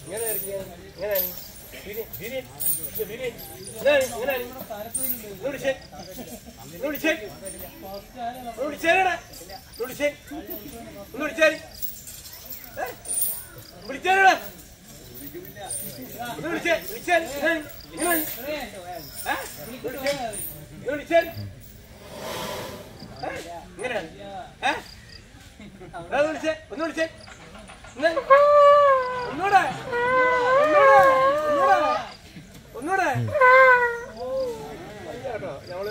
ഇങ്ങനെ ഇരിക്കുക. ഇങ്ങനെ ആണ്. വിരി, വിരി. ഇത് വിരി. ഇങ്ങനെ ആണ്, ഇങ്ങനെ ആണ്. ഇത് വിളിച്ചേ. ഇത് വിളിച്ചേ. ഇത് വിളിച്ചേരെടാ. ഇത് വിളിച്ചേ. ഒന്ന് വിളിച്ചേര്. ഏ? വിളിച്ചേരെടാ. ഇത് വിളിച്ചേ. വിളിച്ചേര്. ഇങ്ങനെ ആണ്, ഇങ്ങനെ ആണ്. ഏ? ഇത് വിളിച്ചേ. ഇത് വിളിച്ചേര്. ഏ? ഇങ്ങനെയാണ്. ഏ? ദാ ഒന്ന് വിളിച്ചേ. ഒന്ന് വിളിച്ചേ. ഇന്ന്. ഒന്നൂടെ ഒന്നൂടെ ഒന്നൂടെ ഒന്നൂടെ അയ്യ കേട്ടോ ഞങ്ങള്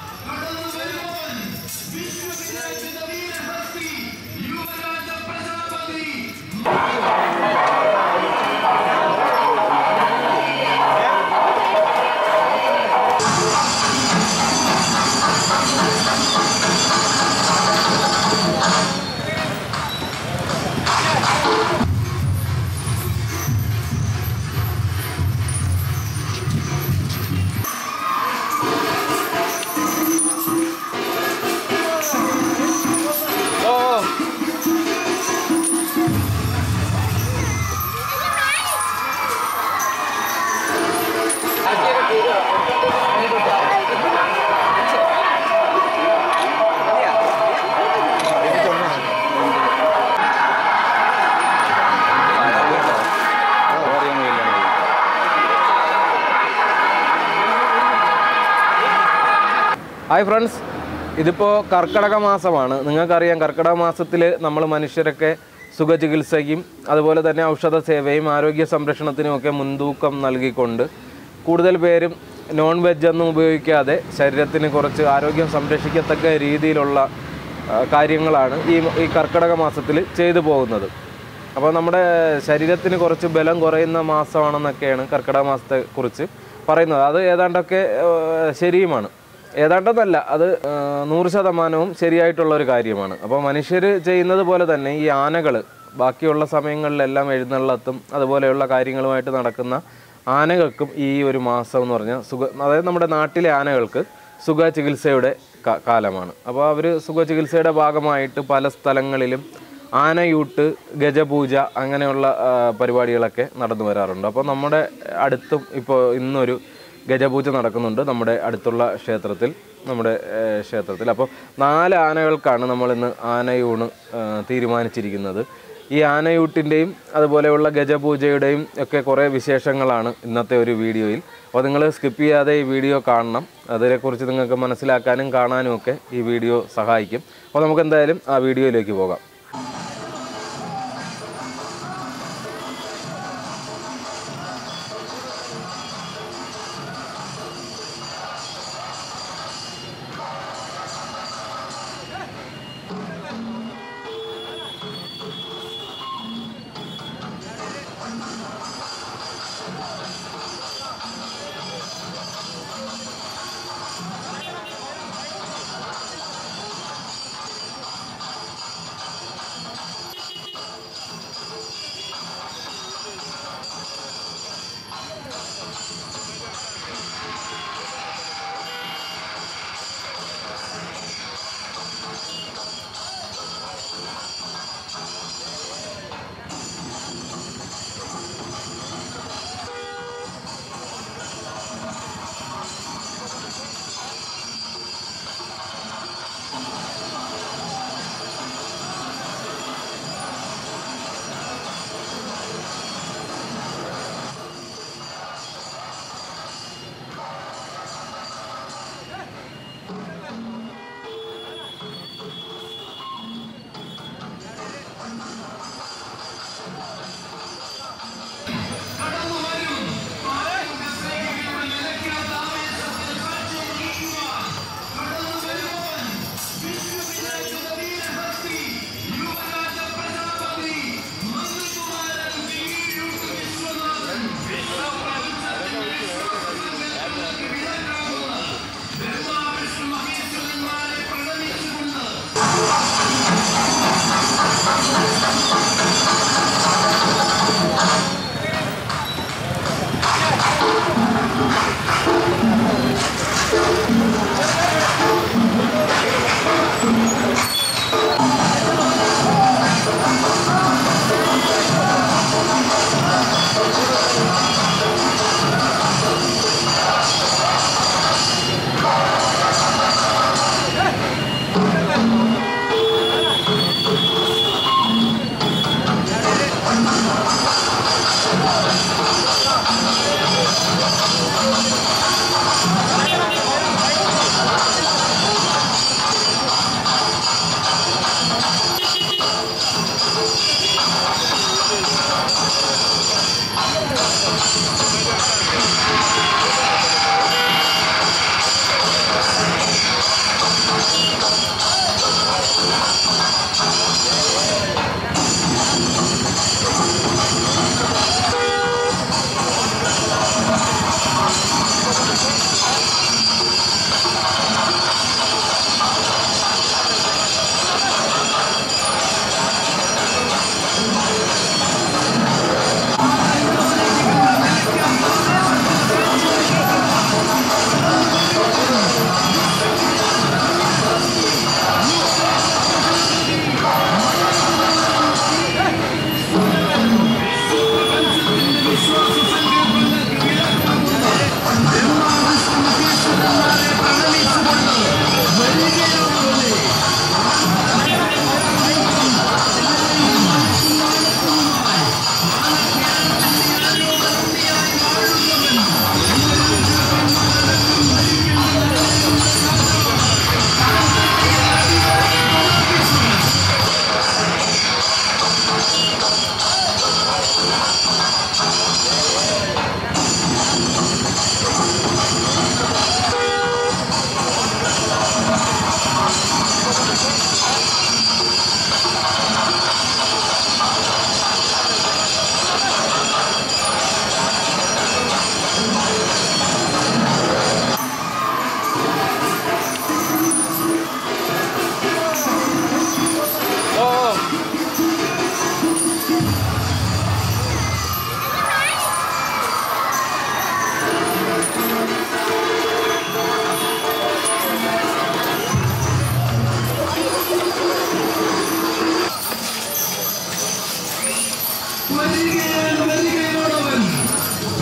ഹായ് ഫ്രണ്ട്സ് ഇതിപ്പോൾ കർക്കിടക മാസമാണ് നിങ്ങൾക്കറിയാം കർക്കിടക മാസത്തിൽ നമ്മൾ മനുഷ്യരൊക്കെ സുഖചികിത്സയ്ക്കും അതുപോലെ തന്നെ ഔഷധ സേവയും ആരോഗ്യ സംരക്ഷണത്തിനും ഒക്കെ മുൻതൂക്കം നൽകിക്കൊണ്ട് കൂടുതൽ പേരും നോൺ വെജ് ഒന്നും ഉപയോഗിക്കാതെ ശരീരത്തിന് കുറച്ച് ആരോഗ്യം സംരക്ഷിക്കത്തക്ക രീതിയിലുള്ള ആ, കാര്യങ്ങളാണ് ഈ ഈ കർക്കിടക മാസത്തിൽ ചെയ്തു പോകുന്നത് അപ്പോൾ നമ്മുടെ ശരീരത്തിന് കുറച്ച് ബലം കുറയുന്ന മാസമാണെന്നൊക്കെയാണ് കർക്കിടക മാസത്തെ കുറിച്ച് പറയുന്നത് അത് ഏതാണ്ടൊക്കെ ഏഹ്, ശരിയുമാണ് ഏതാണ്ടെന്നല്ല അത് ഏഹ്, നൂറ് ശതമാനവും ശരിയായിട്ടുള്ള ഒരു കാര്യമാണ് അപ്പോൾ മനുഷ്യർ ചെയ്യുന്നത് പോലെ തന്നെ ഈ ആനകൾ ബാക്കിയുള്ള സമയങ്ങളിലെല്ലാം എഴുന്നള്ളത്തും അതുപോലെയുള്ള കാര്യങ്ങളുമായിട്ട് നടക്കുന്ന ആനകൾക്കും ഈ ഒരു മാസം എന്ന് പറഞ്ഞാൽ സുഖ അതായത് നമ്മുടെ നാട്ടിലെ ആനകൾക്ക് സുഖ ചികിത്സയുടെ കാ- കാലമാണ് അപ്പോൾ അവർ സുഖ ചികിത്സയുടെ ഭാഗമായിട്ട് പല സ്ഥലങ്ങളിലും ആനയൂട്ട് ഗജപൂജ അങ്ങനെയുള്ള ആ, പരിപാടികളൊക്കെ നടന്നു വരാറുണ്ട് അപ്പോൾ നമ്മുടെ അടുത്തും ഇപ്പോൾ ഇന്നൊരു ഗജപൂജ നടക്കുന്നുണ്ട് നമ്മുടെ അടുത്തുള്ള ക്ഷേത്രത്തിൽ നമ്മുടെ ഏ, ക്ഷേത്രത്തിൽ അപ്പോൾ നാല് ആനകൾക്കാണ് നമ്മൾ ഇന്ന് ആനയൂണ് ആ, തീരുമാനിച്ചിരിക്കുന്നത് ഈ ആനയൂട്ടിൻ്റെയും അതുപോലെയുള്ള ഗജപൂജയുടെയും ഒക്കെ കുറേ വിശേഷങ്ങളാണ് ഇന്നത്തെ ഒരു വീഡിയോയിൽ അപ്പോൾ നിങ്ങൾ സ്കിപ്പ് ചെയ്യാതെ ഈ വീഡിയോ കാണണം അതിനെക്കുറിച്ച് നിങ്ങൾക്ക് മനസ്സിലാക്കാനും കാണാനും ഒക്കെ ഈ വീഡിയോ സഹായിക്കും അപ്പോൾ നമുക്ക് എന്തായാലും ആ വീഡിയോയിലേക്ക് പോകാം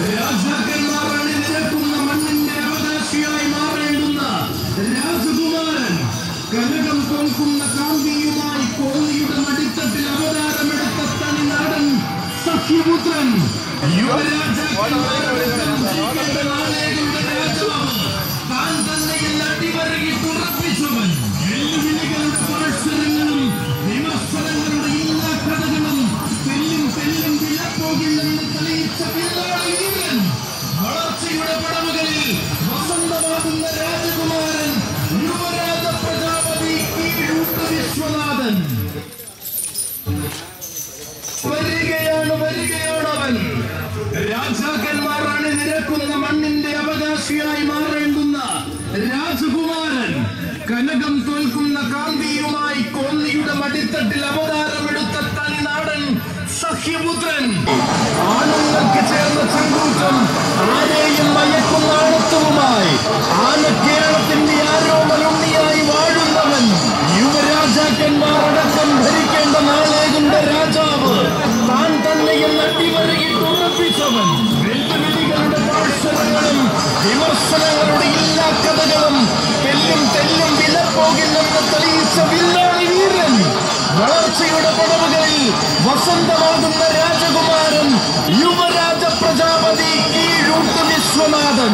രാജാക്കന്മാർ അണിനിരക്കുന്ന മണ്ണിന്റെ അവകാശിയായി മാറേണ്ടുന്ന രാജകുമാരൻ കനകം തോൽക്കുന്ന കാന്തിയുമായി കോന്നിയുടെ മടിത്തട്ടിൽ അവതാരമെടുത്ത തനിനാടൻ സഖ്യപുത്രൻ യുവരാജാക്കന്മാരടക്കം ജീവിക്കേണ്ട നാളേകളുടെ രാജാവ് താൻ തന്നെയിൽ അടിവരകിട്ടുറപ്പിച്ചവൻ വെല്ലുവിളികളുടെ പാഴ്സരങ്ങളും വിമർശനങ്ങളുടെ എല്ലാ കഥകളും തെല്ലും തെല്ലും വിലപ്പോകില്ലെന്ന് തെളിയിച്ച വില്ലാളി വീരൻ വളർച്ചയുടെ പടവുകളിൽ വസന്തമാകുന്ന രാജകുമാരൻ യുവരാജ പ്രജാപതി കീഴൂട്ട് വിശ്വനാഥൻ വരികയാണ് വരികയാണ് അവൻ രാജാക്കന്മാർ അണിനിരക്കുന്ന മണ്ണിന്റെ അവകാശിയായി മാറേണ്ടുന്ന രാജകുമാരൻ കനകം തോൽക്കുന്ന കാന്തിയുമായി കോന്നിയുടെ മടിത്തട്ടിൽ അവതാരമെടുത്ത തനിനാടൻ സഖ്യപുത്രൻ ആണുങ്ങൾക്ക് ചേർന്ന ചങ്കൂറ്റം ആരെയും മയക്കുന്ന ആണത്വവുമായി ആനക്കേരളത്തിന്റെ ആരോമലുണ്ണിയായി വാഴുന്നവൻ യുവരാജാക്കന്മാർ അടക്കം ഭരിക്കേണ്ട നാളേകുണ്ട രാജാവ് താൻ തന്നെയും നട്ടിവരകിട്ട് ഉറപ്പിച്ചവൻ വെല്ലുവിളികളുടെ പാഴ്സരങ്ങളും വിമർശനങ്ങളുടെ എല്ലാ കഥകളും തെല്ലും തെല്ലും വിലപ്പോകില്ലെന്ന് തെളിയിച്ച വില്ലാളി വീരൻ വളർച്ചയുടെ പടവുകളിൽ വസന്തമാകുന്ന രാജകുമാരൻ യുവരാജ പ്രജാപതി കീഴൂട്ട് വിശ്വനാഥൻ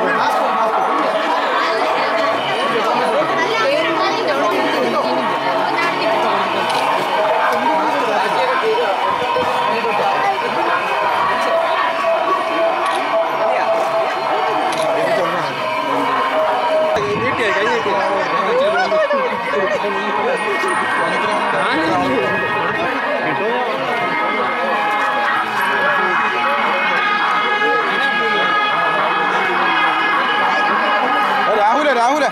രാഹുല രാഹുല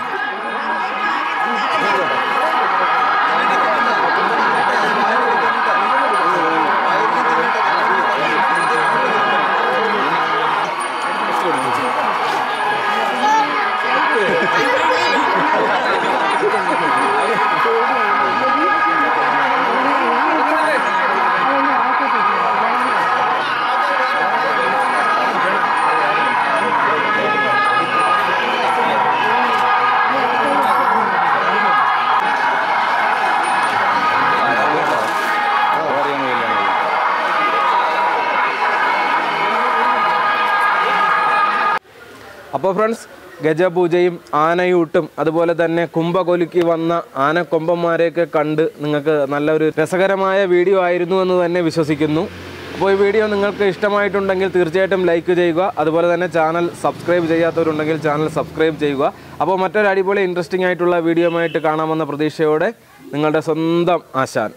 അപ്പോൾ ഫ്രണ്ട്സ് ഗജപൂജയും ആനയൂട്ടും അതുപോലെ തന്നെ കുംഭകൊലുക്കി വന്ന ആനക്കൊമ്പന്മാരെയൊക്കെ കണ്ട് നിങ്ങൾക്ക് നല്ലൊരു രസകരമായ വീഡിയോ ആയിരുന്നു എന്ന് തന്നെ വിശ്വസിക്കുന്നു അപ്പോൾ ഈ വീഡിയോ നിങ്ങൾക്ക് ഇഷ്ടമായിട്ടുണ്ടെങ്കിൽ തീർച്ചയായിട്ടും ലൈക്ക് ചെയ്യുക അതുപോലെ തന്നെ ചാനൽ സബ്സ്ക്രൈബ് ചെയ്യാത്തവരുണ്ടെങ്കിൽ ചാനൽ സബ്സ്ക്രൈബ് ചെയ്യുക അപ്പോൾ മറ്റൊരു അടിപൊളി ഇൻട്രസ്റ്റിംഗ് ആയിട്ടുള്ള വീഡിയോ ആയിട്ട് കാണാമെന്ന പ്രതീക്ഷയോടെ നിങ്ങളുടെ സ്വന്തം ആശാൻ